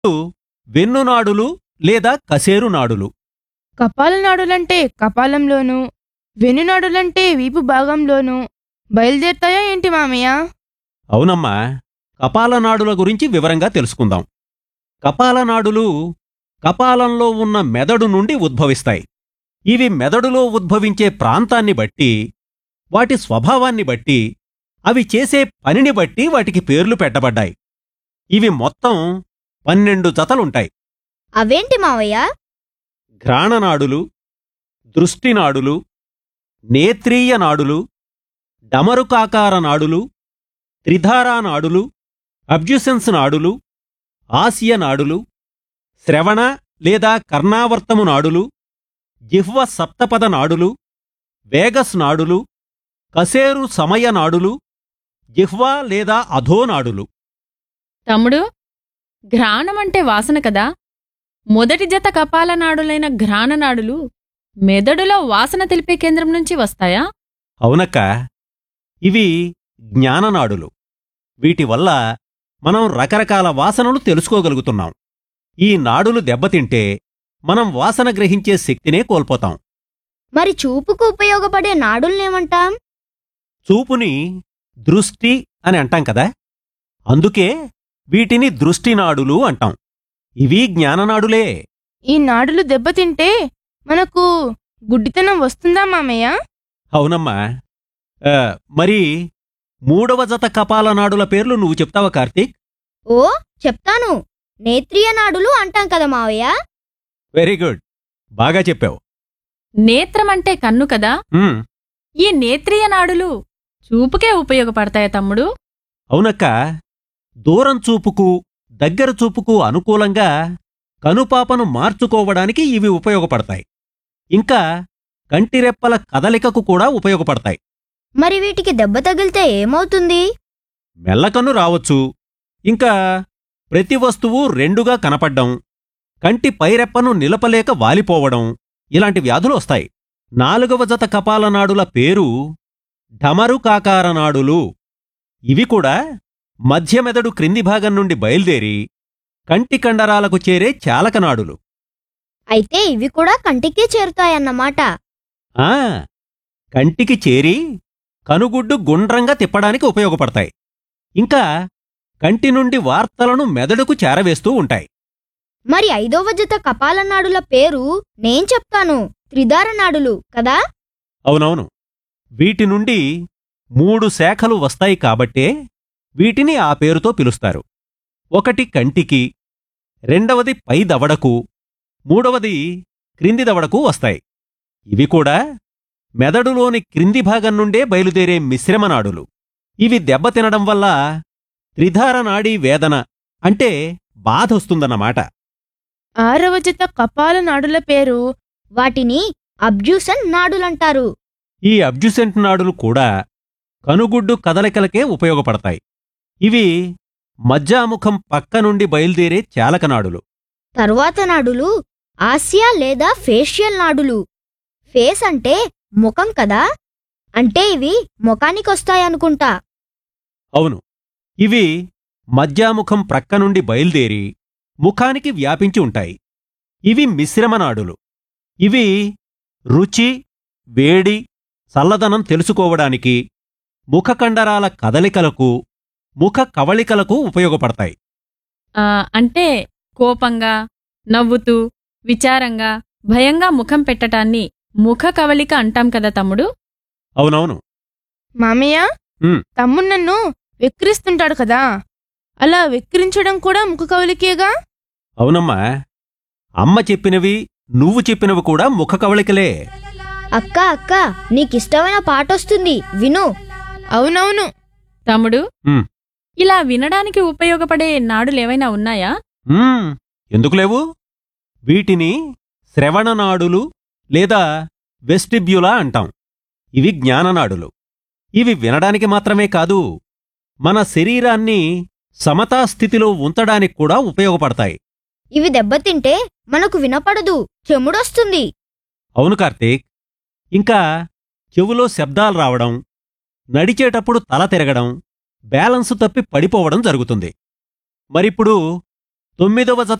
వెన్నునాడులు లేదా కసేరు నాడులు కపాలనాడులంటే కపాలంలోనూ వెన్నునాడులంటే వీపు భాగంలోనూ బయలుదేరుతాయా ఏంటి మామయ్య అవునమ్మా కపాలనాడుల గురించి వివరంగా తెలుసుకుందాం కపాలనాడులు కపాలంలో ఉన్న మెదడు నుండి ఉద్భవిస్తాయి ఇవి మెదడులో ఉద్భవించే ప్రాంతాన్ని బట్టి వాటి స్వభావాన్ని బట్టి అవి చేసే పనిని బట్టి వాటికి పేర్లు పెట్టబడ్డాయి ఇవి మొత్తం పన్నెండు జతలుంటాయి అవేంటి మావయ్య ఘ్రాణనాడులు దృష్టినాడులు నేత్రీయ నాడులు డమరుకాకార నాడులు త్రిధారా నాడులు అబ్జుసెన్స్ నాడులు ఆసియ నాడులు శ్రవణ లేదా కర్ణావర్తము నాడులు జిహ్వ సప్తపద నాడులు వేగస్ నాడులు కసేరు సమయ నాడులు జిహ్వ లేదా అధో నాడులు తమ్ముడు ఘ్రాణం అంటే వాసన కదా మొదటి జత కపాలనాడులైన ఘ్రాణనాడులు మెదడులో వాసన తెలిపే కేంద్రం నుంచి వస్తాయా అవునక్క ఇవి జ్ఞాననాడులు వీటి వల్ల మనం రకరకాల వాసనలు తెలుసుకోగలుగుతున్నాం ఈ నాడులు దెబ్బతింటే మనం వాసన గ్రహించే శక్తినే కోల్పోతాం మరి చూపుకు ఉపయోగపడే నాడుల్నేమంటాం చూపుని దృష్టి అని అంటాం కదా అందుకే వీటిని దృష్టినాడులు అంటాం ఇవి జ్ఞాననాడులే ఈ నాడులు దెబ్బతింటే మనకు గుడ్డితనం వస్తుందా మామయ్య అవునమ్మా ఆ, మరి మూడవ జత కపాల నాడుల పేర్లు నువ్వు చెప్తావా కార్తీక్ ఓ చెప్తాను నేత్రియ నాడులు అంటాం కదా మావయ్య వెరీ గుడ్ బాగా చెప్పావు నేత్రం అంటే కన్ను కదా ఉమ్, ఈ నేత్రియ నాడులు చూపుకే ఉపయోగపడతాయా తమ్ముడు అవునక్క దూరం చూపుకు దగ్గర చూపుకు అనుకూలంగా కనుపాపను మార్చుకోవడానికి ఇవి ఉపయోగపడతాయి ఇంకా కంటిరెప్పల కదలికకు కూడా ఉపయోగపడతాయి మరి వీటికి దెబ్బ తగిలితే ఏమవుతుంది మెల్లకన్ను రావచ్చు ఇంకా ప్రతి వస్తువు రెండుగా కనపడ్డం కంటి పైరెప్పను నిలపలేక వాలిపోవడం ఇలాంటి వ్యాధులు వస్తాయి నాలుగవ జత కపాలనాడుల పేరు ఢమరుకాకారనాడులు ఇవి కూడా మధ్యమెదడు క్రింది భాగం నుండి బయలుదేరి కంటి కండరాలకు చేరే చాలకనాడులు అయితే ఇవి కూడా కంటికే చేరుతాయన్నమాట ఆ కంటికి చేరి కనుగుడ్డు గుండ్రంగా తిప్పడానికి ఉపయోగపడతాయి ఇంకా కంటి నుండి వార్తలను మెదడుకు చేరవేస్తూ ఉంటాయి మరి ఐదవ జత కపాల నాడుల పేరు నేను చెప్తాను త్రిధార నాడులు కదా అవునవును వీటి నుండి మూడు శాఖలు వస్తాయి కాబట్టే వీటిని ఆ పేరుతో పిలుస్తారు ఒకటి కంటికి రెండవది పై దవడకు మూడవది క్రింది దవడకు వస్తాయి ఇవి కూడా మెదడులోని క్రింది భాగం నుండే బయలుదేరే మిశ్రమనాడులు ఇవి దెబ్బతినడం వల్ల త్రిధార నాడీ వేదన అంటే బాధొస్తుందన్నమాట ఆరవ జత కపాల నాడుల పేరు వాటిని అబ్జ్యూసన్ నాడులంటారు ఈ అబ్జుసెంట్ నాడులు కూడా కనుగుడ్డు కదలికలకే ఉపయోగపడతాయి ఇవి మజ్జాముఖం పక్క నుండి బయలుదేరే చాలకనాడులు తరువాత నాడులు ఆసియా లేదా ఫేషియల్ నాడులు ఫేస్ అంటే ముఖం కదా అంటే ఇవి ముఖానికొస్తాయనుకుంటా అవును ఇవి మధ్యాముఖం ప్రక్క నుండి బయలుదేరి ముఖానికి వ్యాపించి ఉంటాయి ఇవి మిశ్రమనాడులు ఇవి రుచి వేడి చల్లదనం తెలుసుకోవడానికి ముఖకండరాల కదలికలకు ముఖ కవళికలకు ఉపయోగపడతాయి ఆ, అంటే కోపంగా నవ్వుతూ విచారంగా భయంగా ముఖం పెట్టటాన్ని ముఖ కవళిక అంటాం కదా తమ్ముడు అవునవును మామయ్య ఉమ్. తమ్ముడు నన్ను వెక్కిరిస్తుంటాడు కదా అలా వెక్కిరించడం కూడా ముఖ కవలికేగా అవునమ్మా అమ్మ చెప్పినవి నువ్వు చెప్పినవి కూడా ముఖ కవళికలే అక్క అక్క నీకిష్టమైన పాటొస్తుంది విను అవునవును తమ్ముడు ఉమ్. ఇలా వినడానికి ఉపయోగపడే నాడులేవైనా ఉన్నాయా మ్మ్, ఎందుకు లేవు వీటిని శ్రవణనాడులు లేదా వెస్టిబ్యులా అంటాం ఇవి జ్ఞాననాడులు ఇవి వినడానికి మాత్రమే కాదు మన శరీరాన్ని సమతా స్థితిలో ఉంచడానికి కూడా ఉపయోగపడతాయి ఇవి దెబ్బతింటే మనకు వినపడదు చెముడొస్తుంది అవును కార్తీక్ ఇంకా చెవులో శబ్దాలు రావడం నడిచేటప్పుడు తల తిరగడం బ్యాలెన్సు తప్పి పడిపోవడం జరుగుతుంది మరిప్పుడు తొమ్మిదవ జత